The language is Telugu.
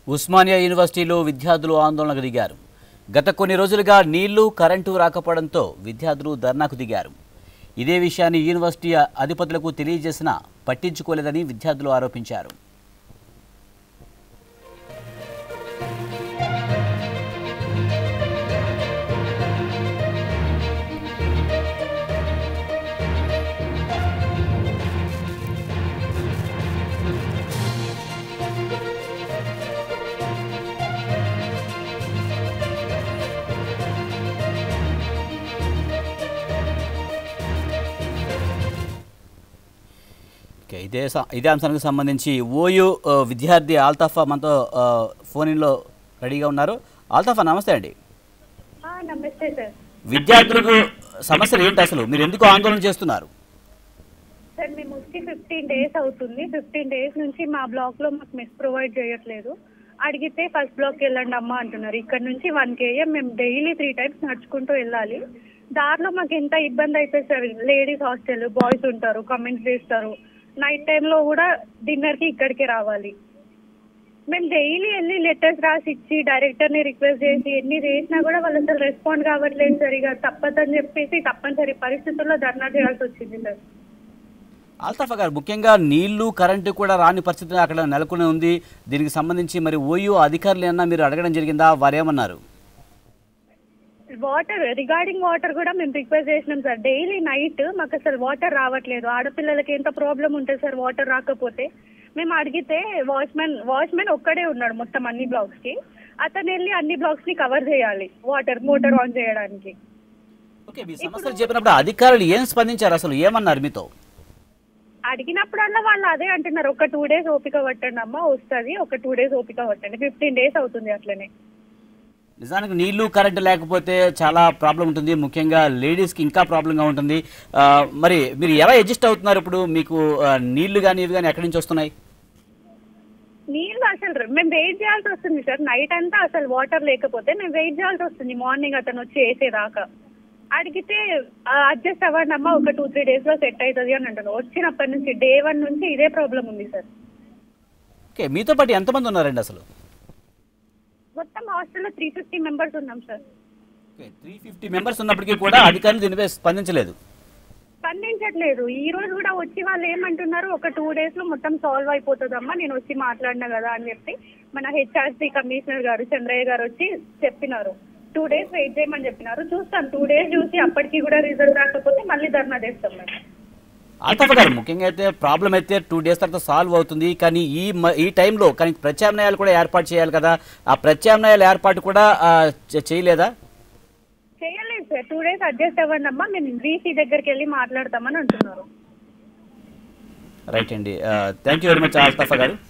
ఉస్మానియా యూనివర్సిటీలో విద్యార్థులు ఆందోళనకు దిగారు గత కొన్ని రోజులుగా నీళ్లు కరెంటు రాకపోవడంతో విద్యార్థులు ధర్నాకు దిగారు ఇదే విషయాన్ని యూనివర్సిటీ అధిపతులకు తెలియజేసినా పట్టించుకోలేదని విద్యార్థులు ఆరోపించారు ఓకే, ఇదే స- ఇదే అంశానికి సంబంధించి ఓయూ ఆ, విద్యార్థి ఆల్తాఫా మనతో ఆ, ఫోన్ ఇన్లో రెడీగా ఉన్నారు ఆల్తాఫా నమస్తే అండి ఆ, నమస్తే సార్ విద్యార్థులకు సమస్యలు ఏంటి అసలు మీరు ఎందుకు ఆందోళన చేస్తున్నారు సార్ మేము వచ్చి ఫిఫ్టీన్ డేస్ అవుతుంది ఫిఫ్టీన్ డేస్ నుంచి మా బ్లాక్ లో మాకు మెస్ ప్రొవైడ్ చేయట్లేదు అడిగితే ఫస్ట్ బ్లాక్ వెళ్ళండి అమ్మా అంటున్నారు ఇక్కడ నుంచి వన్ కేఎం మేము డైలీ త్రీ టైమ్స్ నడుచుకుంటూ వెళ్ళాలి దారిలో మాకు ఎంత ఇబ్బంది అయితే సార్ లేడీస్ హాస్టల్ బాయ్స్ ఉంటారు కమెంట్స్ చేస్తారు నైట్ టైంలో కూడా డిన్నర్ కి ఇక్కడికే రావాలి మేము డైలీ వెళ్ళి లెటర్స్ రాసి ఇచ్చి డైరెక్టర్ ని రిక్వెస్ట్ చేసి ఎన్ని చేసినా కూడా వాళ్ళు అసలు రెస్పాండ్ కావట్లేదు సరిగా తప్పదని చెప్పేసి తప్పనిసరి పరిస్థితుల్లో ధర్నా చేయాల్సి వచ్చింది సార్ ఆల్తాఫా గారు ముఖ్యంగా నీళ్లు కరెంటు కూడా రాని పరిస్థితి అక్కడ నెలకొని ఉంది దీనికి సంబంధించి మరి ఓయూ అధికారులు ఏమన్నా మీరు అడగడం జరిగిందా వారేమన్నారు వాటర్ రిగార్డింగ్ వాటర్ కూడా మేము రిక్వెస్ట్ చేసినాం సార్ డైలీ నైట్ మాకు అసలు వాటర్ రావట్లేదు ఆడపిల్లలకి ఎంత ప్రాబ్లం ఉంటుంది సార్ వాటర్ రాకపోతే మేము అడిగితే వాచ్మెన్ వాచ్మెన్ ఒక్కడే ఉన్నాడు మొత్తం అన్ని బ్లాక్స్ కి అతను వెళ్ళి అన్ని బ్లాక్స్ ని కవర్ చేయాలి వాటర్ మోటార్ ఆన్ చేయడానికి ఓకే మీ సమస్యలు చెప్పినప్పుడు అధికారులు ఏం స్పందించారు అసలు ఏమన్నారు మీతో అడిగినప్పుడల్లా వాళ్ళు అదే అంటున్నారు ఒక టూ డేస్ ఓపిక పట్టండి అమ్మా వస్తుంది ఒక టూ డేస్ ఓపిక పట్టండి ఫిఫ్టీన్ డేస్ అవుతుంది అట్లనే నిజానికి నీళ్లు కరెంటు లేకపోతే చాలా ప్రాబ్లం ఉంటుంది ముఖ్యంగా లేడీస్కి ఇంకా ప్రాబ్లంగా ఉంటుంది ఆ, మరి మీరు ఎలా అడ్జస్ట్ అవుతున్నారు ఇప్పుడు మీకు ఆ, నీళ్లు కానీ ఇవి కానీ ఎక్కడి నుంచి వస్తున్నాయి నీళ్ళు అసలు మేము వెయిట్ చేయాల్సి వస్తుంది సార్ నైట్ అంతా అసలు వాటర్ లేకపోతే మేము వెయిట్ చేయాల్సి వస్తుంది మార్నింగ్ అతను వచ్చి వేసేదాకా అడిగితే అడ్జస్ట్ అవ్వండి అమ్మా ఒక టూ త్రీ డేస్ లో సెట్ అవుతుంది అని అంటారు వచ్చినప్పటి నుంచి డే వన్ నుంచి ఇదే ప్రాబ్లం ఉంది సార్ ఓకే మీతో పాటు ఎంతమంది ఉన్నారండి అసలు మొత్తం హాస్టల్లో త్రీ ఫిఫ్టీ మెంబర్స్ ఉన్నాం సార్ త్రీ ఫిఫ్టీ మెంబర్స్ ఉన్నప్పటికీ కూడా అధికారులు దీనిపై స్పందించలేదు స్పందించట్లేదు ఈ రోజు కూడా వచ్చి వాళ్ళు ఏమంటున్నారు ఒక టూ డేస్ లో మొత్తం సాల్వ్ అయిపోతుందమ్మా నేను వచ్చి మాట్లాడినా కదా అని చెప్పి మన హెచ్ఆర్సీ కమిషనర్ గారు చంద్రయ్య గారు వచ్చి చెప్పినారు టూ డేస్ వెయిట్ చేయమని చెప్పినారు చూస్తాం టూ డేస్ చూసి అప్పటికి కూడా రిజల్ట్ రాకపోతే మళ్ళీ ధర్నా చేస్తాం మేము ఆల్తాఫా గారు ముఖ్యంగా అయితే ప్రాబ్లం అయితే టూ డేస్ తర్వాత సాల్వ్ అవుతుంది కానీ ఈ మ- ఈ టైంలో కానీ ప్రత్యామ్నాయాలు కూడా ఏర్పాటు చేయాలి కదా ఆ ప్రత్యామ్నాయాల ఏర్పాటు కూడా ఆ, చే- చేయలేదా చేయలేదు సార్ టూ డేస్ అడ్జస్ట్ అవ్వండి అమ్మా మేము వీసీ దగ్గరికి వెళ్ళి మాట్లాడతామని అంటున్నారు రైట్ అండి thank you very much Althafa గారు